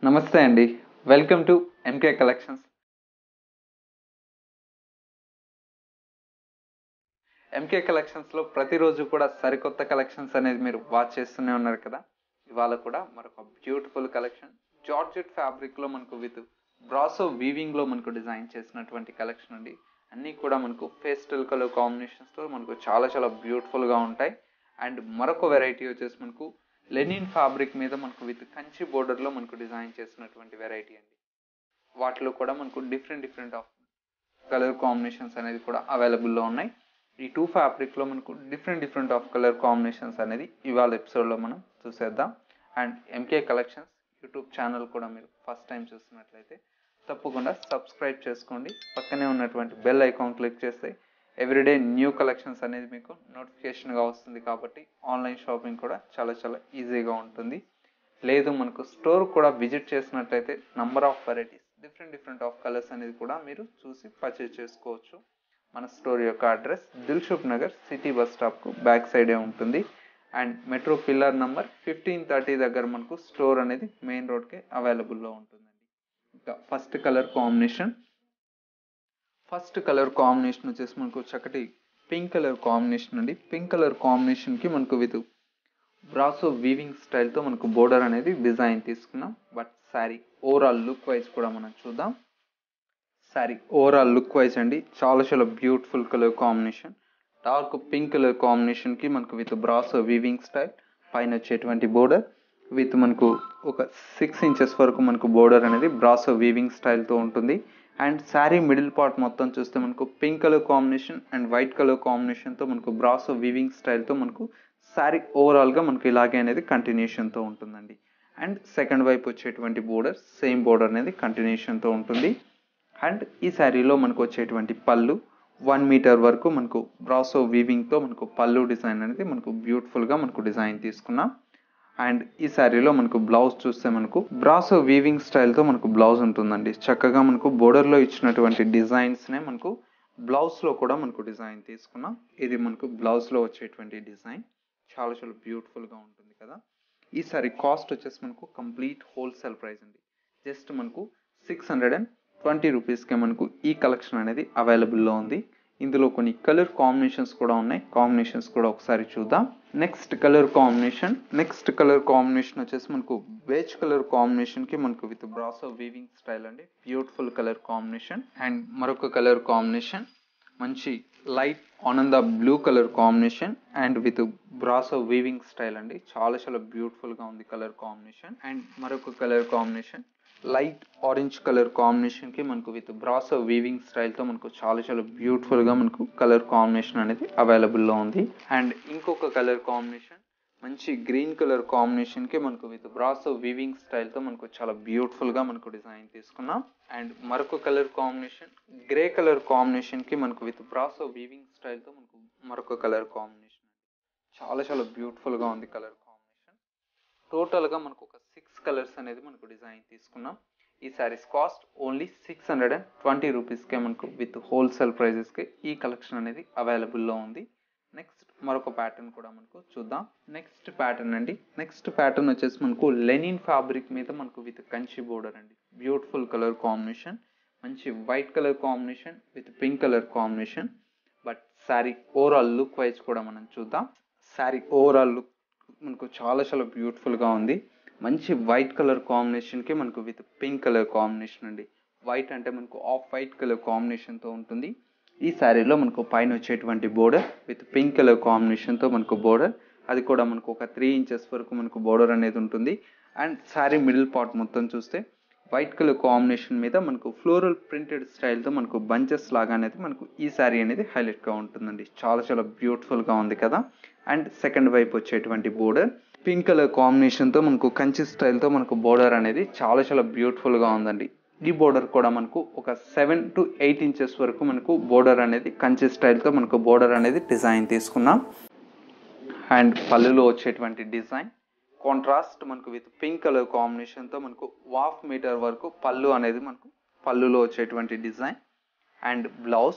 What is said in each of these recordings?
నమస్తే అండి welcome to MK collections MK కలెక్షన్స్లో ప్రతిరోజు కూడా సరికొత్త కలెక్షన్స్ అనేది మీరు వాచ్ చేస్తూనే ఉన్నారు కదా ఇవాళ కూడా మరొక బ్యూటిఫుల్ కలెక్షన్ జార్జెట్ ఫ్యాబ్రిక్లో మనకు విత్ బ్రాసో వీవింగ్లో మనకు డిజైన్ చేసినటువంటి కలెక్షన్ అండి అన్నీ కూడా మనకు పేస్టల్ కలర్ కాంబినేషన్స్తో మనకు చాలా చాలా బ్యూటిఫుల్గా ఉంటాయి అండ్ మరొక వెరైటీ వచ్చేసి మనకు లెనిన్ ఫ్యాబ్రిక్ మీద మనకు విత్ కంచి బోర్డర్లో మనకు డిజైన్ చేసినటువంటి వెరైటీ అండి వాటిలో కూడా మనకు different different of colour combinations అనేది కూడా అవైలబుల్లో ఉన్నాయి ఈ టూ ఫ్యాబ్రిక్లో మనకు different different of colour combinations అనేది ఇవాళ ఎపిసోడ్లో మనం చూసేద్దాం and MK collections YouTube channel కూడా మీరు ఫస్ట్ టైం చూస్తున్నట్లయితే తప్పకుండా సబ్స్క్రైబ్ చేసుకోండి పక్కనే ఉన్నటువంటి బెల్ ఐకాన్ క్లిక్ చేస్తే ఎవ్రీడే న్యూ కలెక్షన్స్ అనేది మీకు నోటిఫికేషన్గా వస్తుంది కాబట్టి ఆన్లైన్ షాపింగ్ కూడా చాలా చాలా ఈజీగా ఉంటుంది లేదు మనకు స్టోర్ కూడా విజిట్ చేసినట్లయితే number of varieties different different of colours అనేది కూడా మీరు చూసి పర్చేజ్ చేసుకోవచ్చు మన స్టోర్ యొక్క address Dilsukh Nagar city bus స్టాప్కు బ్యాక్ సైడే ఉంటుంది and metro pillar number fifteen thirty దగ్గర మనకు స్టోర్ అనేది మెయిన్ రోడ్కే అవైలబుల్లో ఉంటుందండి ఇంకా first colour combination first colour combination వచ్చేసి మనకు చక్కటి పింక్ కలర్ కాంబినేషన్ అండి పింక్ కలర్ కాంబినేషన్కి మనకు విత్ బ్రాసో వీవింగ్ స్టైల్తో మనకు బోర్డర్ అనేది డిజైన్ తీసుకున్నాం but sari overall look wise కూడా మనం చూద్దాం శారీ ఓవరాల్ లుక్ వైజ్ అండి చాలా చాలా beautiful colour combination dark pink colour కాంబినేషన్కి మనకు విత్ బ్రాసో వీవింగ్ స్టైల్ పైన వచ్చేటువంటి బోర్డర్ విత్ మనకు ఒక సిక్స్ ఇంచెస్ వరకు మనకు బోర్డర్ అనేది బ్రాసో వీవింగ్ స్టైల్తో ఉంటుంది అండ్ శారీ మిడిల్ పార్ట్ మొత్తం చూస్తే మనకు pink colour combination and white colour కాంబినేషన్తో మనకు బ్రాసో వీవింగ్ స్టైల్తో మనకు శారీ ఓవరాల్గా మనకు ఇలాగే అనేది కంటిన్యూషన్తో ఉంటుందండి అండ్ సెకండ్ వైపు వచ్చేటువంటి బోర్డర్ సేమ్ బోర్డర్ అనేది కంటిన్యూషన్తో ఉంటుంది అండ్ ఈ శారీలో మనకు వచ్చేటువంటి పళ్ళు వన్ మీటర్ వరకు మనకు బ్రాసో వీవింగ్తో మనకు పళ్ళు డిజైన్ అనేది మనకు బ్యూటిఫుల్గా మనకు డిజైన్ తీసుకున్నాం అండ్ ఈ శారీలో మనకు బ్లౌజ్ చూస్తే మనకు బ్రాసో వీవింగ్ స్టైల్తో మనకు బ్లౌజ్ ఉంటుందండి చక్కగా మనకు బోర్డర్లో ఇచ్చినటువంటి డిజైన్స్నే మనకు బ్లౌజ్లో కూడా మనకు డిజైన్ తీసుకున్నాం ఇది మనకు బ్లౌజ్లో వచ్చేటువంటి డిజైన్ చాలా చాలా బ్యూటిఫుల్గా ఉంటుంది కదా ఈ సారీ కాస్ట్ వచ్చేసి మనకు కంప్లీట్ హోల్సేల్ ప్రైస్ అండి జస్ట్ మనకు సిక్స్ హండ్రెడ్ అండ్ ట్వంటీ రూపీస్కే మనకు ఈ కలెక్షన్ అనేది అవైలబుల్లో ఉంది ఇందులో కొన్ని కలర్ కాంబినేషన్స్ కూడా ఉన్నాయి కాంబినేషన్స్ కూడా ఒకసారి చూద్దాం next colour combination next colour combination వచ్చేసి మనకు బేజ్ కలర్ కాంబినేషన్కి మనకు విత్ బ్రాసో వీవింగ్ స్టైల్ అండి బ్యూటిఫుల్ కలర్ కాంబినేషన్ అండ్ మరొక కలర్ కాంబినేషన్ మంచి లైట్ ఆనంద blue colour combination and with brasso weaving style అండి చాలా చాలా బ్యూటిఫుల్గా ఉంది కలర్ కాంబినేషన్ అండ్ మరొక colour combination light orange colour కాంబినేషన్కి మనకు విత్ బ్రాసో వీవింగ్ స్టైల్తో మనకు చాలా చాలా బ్యూటిఫుల్గా మనకు కలర్ కాంబినేషన్ అనేది అవైలబుల్లో ఉంది అండ్ ఇంకొక కలర్ కాంబినేషన్ మంచి గ్రీన్ కలర్ కాంబినేషన్కి మనకు విత్ బ్రాసో వీవింగ్ స్టైల్తో మనకు చాలా బ్యూటిఫుల్గా మనకు డిజైన్ తీసుకున్నాం అండ్ మరొక కలర్ కాంబినేషన్ గ్రే కలర్ కాంబినేషన్కి మనకు విత్ బ్రాసో వీవింగ్ స్టైల్తో మనకు మరొక కలర్ కాంబినేషన్ చాలా చాలా బ్యూటిఫుల్గా ఉంది కలర్ కాంబినేషన్ టోటల్గా మనకు ఒక సిక్స్ కలర్స్ అనేది మనకు డిజైన్ తీసుకున్నాం ఈ saris cost only six hundred and twenty రూపీస్కే మనకు విత్ హోల్సేల్ ప్రైజెస్కి ఈ కలెక్షన్ అనేది అవైలబుల్లో ఉంది నెక్స్ట్ మరొక ప్యాటర్న్ కూడా మనకు చూద్దాం నెక్స్ట్ ప్యాటర్న్ అండి నెక్స్ట్ ప్యాటర్న్ వచ్చేసి మనకు లెనిన్ ఫ్యాబ్రిక్ మీద మనకు విత్ కంచి బోర్డర్ అండి బ్యూటిఫుల్ కలర్ కాంబినేషన్ మంచి white colour combination with pink colour combination but sari overall look wise కూడా మనం చూద్దాం శారీ ఓవరాల్ లుక్ మనకు చాలా చాలా బ్యూటిఫుల్గా ఉంది మంచి వైట్ కలర్ కాంబినేషన్కి మనకు విత్ పింక్ కలర్ కాంబినేషన్ అండి వైట్ అంటే మనకు ఆఫ్ వైట్ కలర్ కాంబినేషన్తో ఉంటుంది ఈ శారీలో మనకు పైన వచ్చేటువంటి బోర్డర్ విత్ పింక్ కలర్ కాంబినేషన్తో మనకు బోర్డర్ అది కూడా మనకు ఒక త్రీ ఇంచెస్ వరకు మనకు బోర్డర్ అనేది ఉంటుంది అండ్ శారీ మిడిల్ పార్ట్ మొత్తం చూస్తే వైట్ కలర్ కాంబినేషన్ మీద మనకు ఫ్లోరల్ ప్రింటెడ్ స్టైల్తో మనకు బంచెస్ లాగా అనేది మనకు ఈ శారీ అనేది హైలైట్గా ఉంటుందండి చాలా చాలా బ్యూటిఫుల్గా ఉంది కదా అండ్ సెకండ్ వైపు వచ్చేటువంటి బోర్డర్ పింక్ కలర్ కాంబినేషన్తో మనకు కంచి స్టైల్తో మనకు బోర్డర్ అనేది చాలా చాలా బ్యూటిఫుల్గా ఉందండి ఈ బోర్డర్ కూడా మనకు ఒక సెవెన్ టు ఎయిట్ ఇంచెస్ వరకు మనకు బోర్డర్ అనేది కంచి స్టైల్తో మనకు బోర్డర్ అనేది డిజైన్ తీసుకున్నాం అండ్ పళ్ళులో వచ్చేటువంటి డిజైన్ కాంట్రాస్ట్ మనకు విత్ పింక్ కలర్ కాంబినేషన్తో మనకు హాఫ్ మీటర్ వరకు పళ్ళు అనేది మనకు పళ్ళులో వచ్చేటువంటి డిజైన్ అండ్ బ్లౌజ్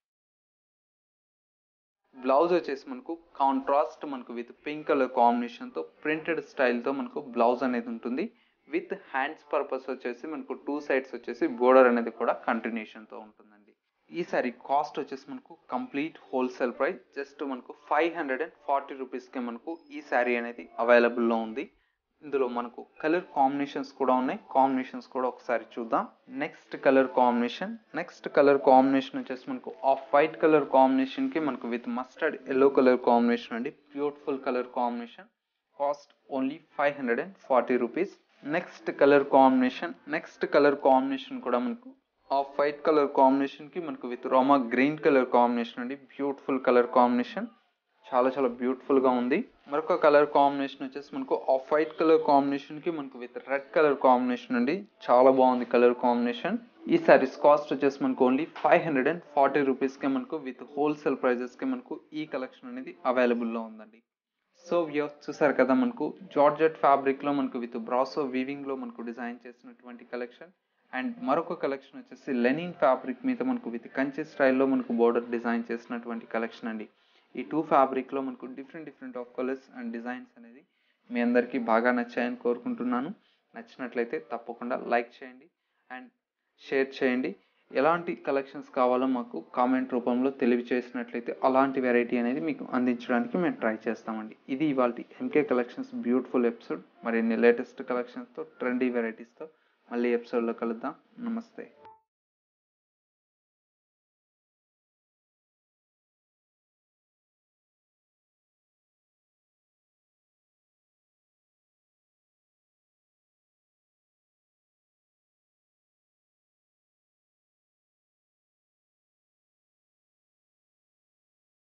బ్లౌజ్ వచ్చేసి మనకు కాంట్రాస్ట్ మనకు విత్ పింక్ కలర్ కాంబినేషన్తో ప్రింటెడ్ స్టైల్తో మనకు బ్లౌజ్ అనేది ఉంటుంది విత్ హ్యాండ్స్ పర్పస్ వచ్చేసి మనకు టూ సైడ్స్ వచ్చేసి బోర్డర్ అనేది కూడా కంటిన్యూషన్తో ఉంటుందండి ఈ సారీ కాస్ట్ వచ్చేసి మనకు కంప్లీట్ హోల్సేల్ ప్రైస్ జస్ట్ మనకు ఫైవ్ హండ్రెడ్ అండ్ ఫార్టీ రూపీస్కి మనకు ఈ శారీ అనేది అవైలబుల్లో ఉంది ఇందులో మనకు కలర్ కాంబినేషన్స్ కూడా ఉన్నాయి కాంబినేషన్స్ కూడా ఒకసారి చూద్దాం next colour combination next colour combination వచ్చేసి మనకు ఆఫ్ వైట్ కలర్ కాంబినేషన్కి మనకు with mustard yellow colour combination అండి beautiful colour combination cost only five hundred and forty rupees next colour combination next colour combination కూడా మనకు ఆఫ్ వైట్ కలర్ కాంబినేషన్కి మనకు with రోమా గ్రీన్ కలర్ కాంబినేషన్ అండి beautiful colour combination చాలా చాలా బ్యూటిఫుల్గా ఉంది మరొక కలర్ కాంబినేషన్ వచ్చేసి మనకు ఆఫ్ వైట్ కలర్ కాంబినేషన్కి మనకు విత్ రెడ్ కలర్ కాంబినేషన్ అండి చాలా బాగుంది కలర్ కాంబినేషన్ ఈ సారీస్ కాస్ట్ వచ్చేసి మనకు only five hundred and forty రూపీస్కి మనకు విత్ హోల్సేల్ ప్రైజెస్కి మనకు ఈ కలెక్షన్ అనేది అవైలబుల్లో ఉందండి సో వ్యూస్ చూసారు కదా మనకు జార్జెట్ ఫ్యాబ్రిక్లో మనకు విత్ బ్రాసో వీవింగ్లో మనకు డిజైన్ చేసినటువంటి కలెక్షన్ అండ్ మరొక కలెక్షన్ వచ్చేసి లెనిన్ ఫ్యాబ్రిక్ మీద మనకు విత్ కంచి స్టైల్లో మనకు బోర్డర్ డిజైన్ చేసినటువంటి కలెక్షన్ అండి ఈ టూ ఫ్యాబ్రిక్లో మనకు different different of colours and designs అనేది మీ అందరికీ బాగా నచ్చాయని కోరుకుంటున్నాను నచ్చినట్లయితే తప్పకుండా లైక్ చేయండి అండ్ షేర్ చేయండి ఎలాంటి కలెక్షన్స్ కావాలో మాకు కామెంట్ రూపంలో తెలియచేసినట్లయితే అలాంటి వెరైటీ అనేది మీకు అందించడానికి మేము ట్రై చేస్తామండి ఇది ఇవాళ ఎంకే కలెక్షన్స్ బ్యూటిఫుల్ ఎపిసోడ్ మరిన్ని లేటెస్ట్ కలెక్షన్స్తో ట్రెండీ వెరైటీస్తో మళ్ళీ ఎపిసోడ్లో కలుద్దాం నమస్తే